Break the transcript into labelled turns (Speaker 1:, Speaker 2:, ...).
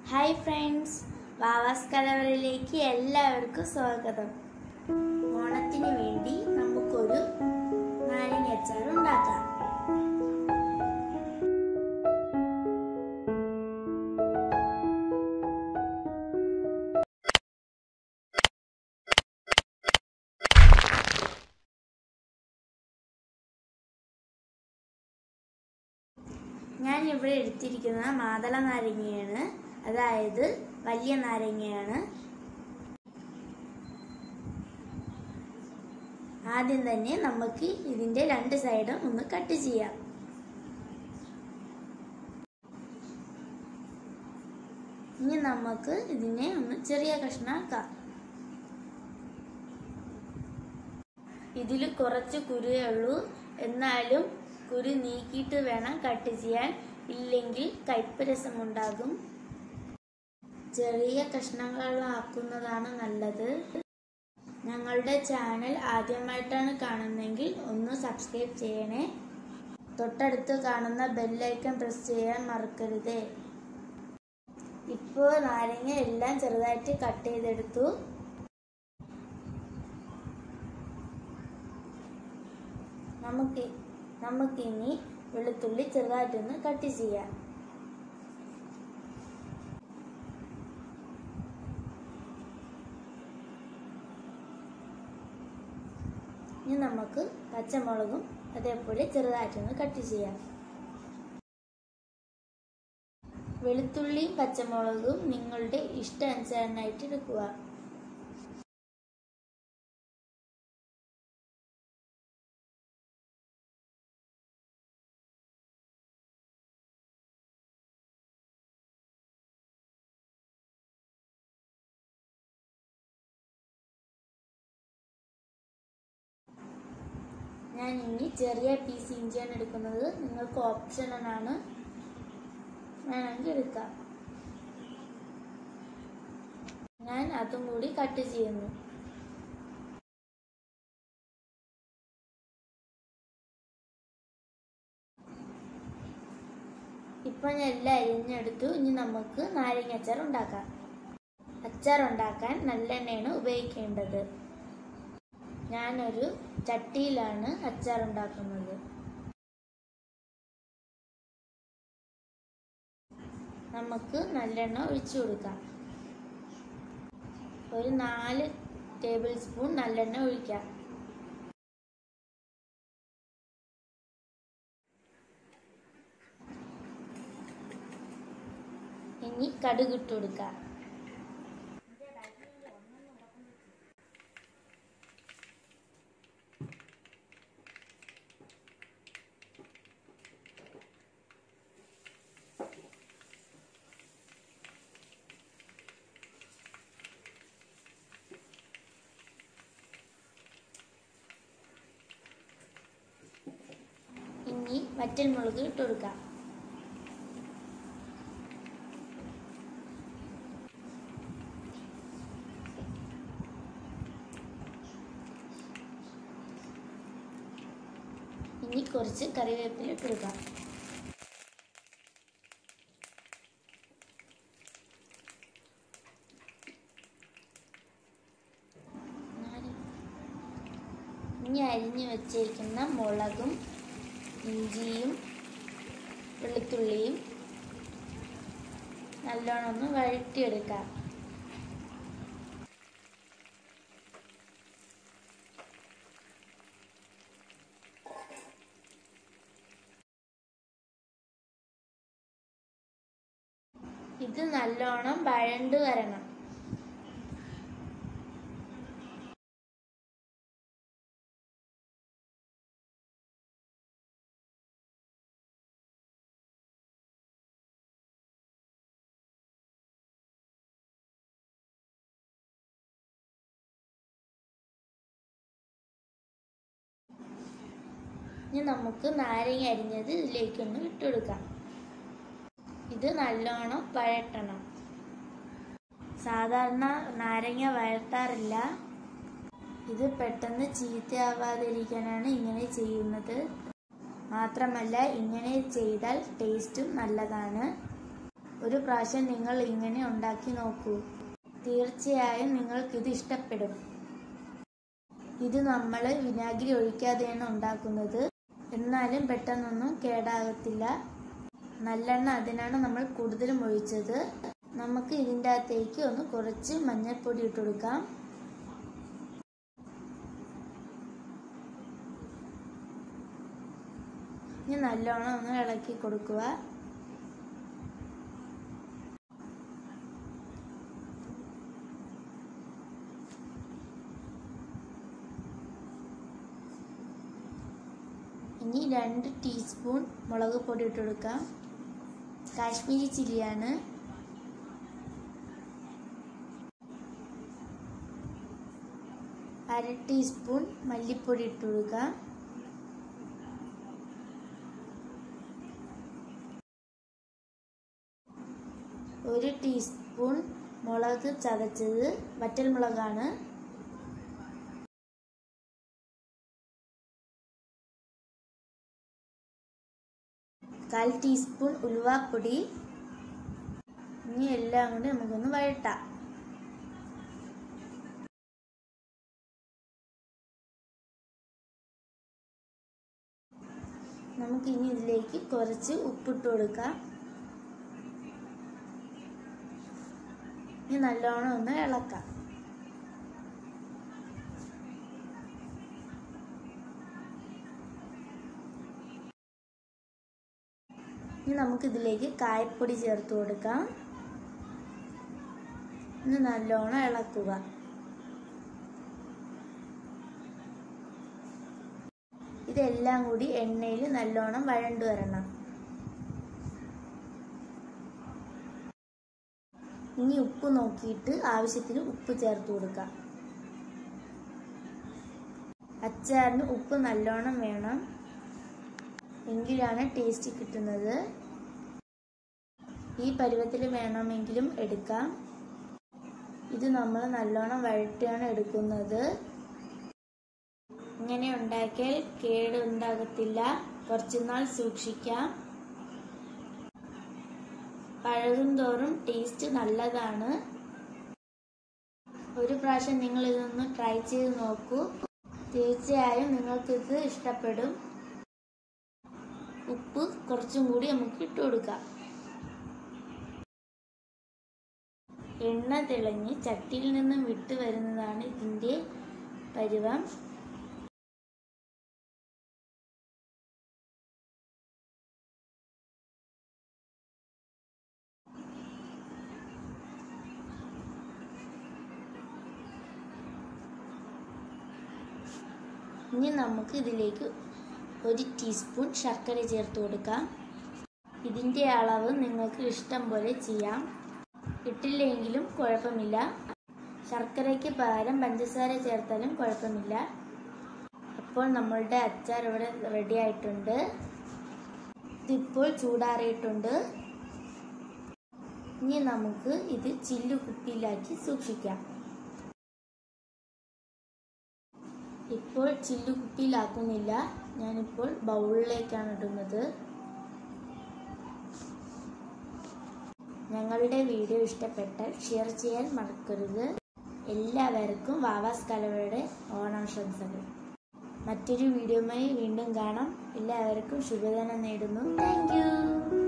Speaker 1: hi friends വാവാസ് കലവറിലേക്ക് എല്ലാവർക്കും സ്വാഗതം ഓണത്തിന് വേണ്ടി നമുക്കൊരു നാരങ്ങ അച്ചാർ ഉണ്ടാക്കാം ഞാൻ ഇവിടെ എടുത്തിരിക്കുന്ന മാതള നാരങ്ങയാണ് അതായത് വലിയ നാരങ്ങയാണ് ആദ്യം തന്നെ നമുക്ക് ഇതിന്റെ രണ്ട് സൈഡും ഒന്ന് കട്ട് ചെയ്യാം ഇനി നമുക്ക് ഇതിനെ ഒന്ന് ചെറിയ കഷ്ണമാക്കാം ഇതിൽ കുറച്ച് കുരുവേ ഉള്ളൂ എന്നാലും കുരു നീക്കിയിട്ട് വേണം കട്ട് ചെയ്യാൻ ഇല്ലെങ്കിൽ കയ്പ്പ് രസമുണ്ടാകും ചെറിയ കഷ്ണങ്ങളാക്കുന്നതാണ് നല്ലത് ഞങ്ങളുടെ ചാനൽ ആദ്യമായിട്ടാണ് കാണുന്നതെങ്കിൽ ഒന്ന് സബ്സ്ക്രൈബ് ചെയ്യണേ തൊട്ടടുത്ത് കാണുന്ന ബെല്ലൈക്കൺ പ്രസ് ചെയ്യാൻ മറക്കരുത് ഇപ്പോൾ നാരങ്ങ എല്ലാം ചെറുതായിട്ട് കട്ട് ചെയ്തെടുത്തു നമുക്ക് നമുക്കിനി വെളുത്തുള്ളി ചെറുതായിട്ടൊന്ന് കട്ട് ചെയ്യാം ഇനി നമുക്ക് പച്ചമുളകും അതേപോലെ ചെറുതായിട്ടൊന്ന് കട്ട് ചെയ്യാം വെളുത്തുള്ളിയും പച്ചമുളകും നിങ്ങളുടെ ഇഷ്ടാനുസരണമായിട്ട് എടുക്കുക ഞാൻ ഇനി ചെറിയ പീസ് ഇഞ്ചിയാണ് എടുക്കുന്നത് നിങ്ങൾക്ക് ഓപ്ഷനാണ് വേണമെങ്കിൽ എടുക്കാം ഞാൻ അതും കൂടി കട്ട് ചെയ്യുന്നു ഇപ്പൊ ഞാൻ എല്ലാം അരിഞ്ഞെടുത്തു ഇനി നമുക്ക് നാരങ്ങ അച്ചാർ ഉണ്ടാക്കാം അച്ചാർ ഉണ്ടാക്കാൻ നല്ലെണ്ണയാണ് ഉപയോഗിക്കേണ്ടത് ഞാനൊരു ചട്ടിയിലാണ് അച്ചാർ ഉണ്ടാക്കുന്നത് നമുക്ക് നല്ലെണ്ണ ഒഴിച്ചു കൊടുക്കാം ഒരു നാല് ടേബിൾ സ്പൂൺ നല്ലെണ്ണ ഒഴിക്കാം ഇനി കടുക് ഇട്ട് കൊടുക്കാം ഇനി വറ്റൽ മുളക് ഇട്ട് കൊടുക്കാം ഇനി കുറച്ച് കറിവേപ്പില ഇട്ട് കൊടുക്കാം ഇനി അരിഞ്ഞു വച്ചിരിക്കുന്ന മുളകും ഇഞ്ചിയും വെളുത്തുള്ളിയും നല്ലോണം ഒന്ന് വഴറ്റിയെടുക്കാം ഇത് നല്ലോണം വഴണ്ട് വരണം ഇനി നമുക്ക് നാരങ്ങ അരിഞ്ഞത് ഇതിലേക്കൊന്ന് ഇട്ടുകൊടുക്കാം ഇത് നല്ലോണം വഴട്ടണം സാധാരണ നാരങ്ങ വഴട്ടാറില്ല ഇത് പെട്ടെന്ന് ചീത്തയാവാതിരിക്കാനാണ് ഇങ്ങനെ ചെയ്യുന്നത് മാത്രമല്ല ഇങ്ങനെ ചെയ്താൽ ടേസ്റ്റും നല്ലതാണ് ഒരു പ്രാവശ്യം നിങ്ങൾ ഇങ്ങനെ ഉണ്ടാക്കി നോക്കൂ തീർച്ചയായും നിങ്ങൾക്കിത് ഇഷ്ടപ്പെടും ഇത് നമ്മൾ വിനാഗിരി ഒഴിക്കാതെയാണ് ഉണ്ടാക്കുന്നത് എന്നാലും പെട്ടെന്നൊന്നും കേടാകത്തില്ല നല്ലെണ്ണ അതിനാണ് നമ്മൾ കൂടുതലും ഒഴിച്ചത് നമുക്ക് ഇതിൻ്റെ അകത്തേക്ക് ഒന്ന് കുറച്ച് മഞ്ഞൾപ്പൊടി ഇട്ട് കൊടുക്കാം ഇനി നല്ലോണം ഒന്ന് ഇളക്കി കൊടുക്കുക ഇനി രണ്ട് ടീസ്പൂൺ മുളക് പൊടി ഇട്ട് കൊടുക്കാം കാശ്മീരി ചില്ലിയാണ് അര ടീസ്പൂൺ മല്ലിപ്പൊടി ഇട്ട് കൊടുക്കാം ഒരു ടീസ്പൂൺ മുളക് ചതച്ചത് വറ്റൽ മുളകാണ് കാൽ ടീസ്പൂൺ ഉലുവാപ്പൊടി ഇനി എല്ലാം കൂടി നമുക്കൊന്ന് വഴട്ടാം നമുക്ക് ഇനി ഇതിലേക്ക് കുറച്ച് ഉപ്പിട്ട് കൊടുക്കാം ഇനി നല്ലോണം ഒന്ന് ഇളക്കാം ഇനി നമുക്ക് ഇതിലേക്ക് കായപ്പൊടി ചേർത്ത് കൊടുക്കാം ഇനി നല്ലോണം ഇളക്കുക ഇതെല്ലാം കൂടി എണ്ണയിൽ നല്ലോണം വഴണ്ടു വരണം ഇനി ഉപ്പ് നോക്കിയിട്ട് ആവശ്യത്തിന് ഉപ്പ് ചേർത്ത് കൊടുക്കാം അച്ചാറിന് ഉപ്പ് നല്ലോണം വേണം എങ്കിലാണ് ടേസ്റ്റ് കിട്ടുന്നത് ഈ പരുവത്തിൽ വേണമെങ്കിലും എടുക്കാം ഇത് നമ്മൾ നല്ലോണം വഴറ്റിയാണ് എടുക്കുന്നത് ഇങ്ങനെ ഉണ്ടാക്കിയാൽ കേട് ഉണ്ടാകത്തില്ല കുറച്ചുനാൾ സൂക്ഷിക്കാം പഴകും തോറും ടേസ്റ്റ് നല്ലതാണ് ഒരു പ്രാവശ്യം നിങ്ങൾ ഇതൊന്ന് ട്രൈ ചെയ്ത് നോക്കൂ തീർച്ചയായും നിങ്ങൾക്കിത് ഇഷ്ടപ്പെടും ഉപ്പ് കുറച്ചും കൂടി നമുക്ക് ഇട്ട് കൊടുക്കാം എണ്ണ തിളങ്ങി ചട്ടിയിൽ നിന്നും വിട്ട് വരുന്നതാണ് ഇതിൻ്റെ പരുവം ഇനി നമുക്ക് ഇതിലേക്ക് ഒരു ടീസ്പൂൺ ശർക്കര ചേർത്ത് കൊടുക്കാം ഇതിൻ്റെ അളവ് നിങ്ങൾക്ക് ഇഷ്ടം പോലെ ചെയ്യാം ഇട്ടില്ലെങ്കിലും കുഴപ്പമില്ല ശർക്കരയ്ക്ക് പകരം പഞ്ചസാര ചേർത്താലും കുഴപ്പമില്ല അപ്പോൾ നമ്മളുടെ അച്ചാർ ഇവിടെ റെഡി ആയിട്ടുണ്ട് ഇതിപ്പോൾ ചൂടാറിയിട്ടുണ്ട് ഇനി നമുക്ക് ഇത് ചില്ലു കുപ്പിയിലാക്കി സൂക്ഷിക്കാം ഇപ്പോൾ ചില്ലു കുപ്പിയിലാക്കുന്നില്ല ഞാനിപ്പോൾ ബൗളിലേക്കാണ് ഇടുന്നത് ഞങ്ങളുടെ വീഡിയോ ഇഷ്ടപ്പെട്ടാൽ ഷെയർ ചെയ്യാൻ മറക്കരുത് എല്ലാവർക്കും വാവാസ് കലവയുടെ ഓണാശംസകൾ മറ്റൊരു വീഡിയോയുമായി വീണ്ടും കാണാം എല്ലാവർക്കും ശുഭദിനം നേടുന്നു താങ്ക്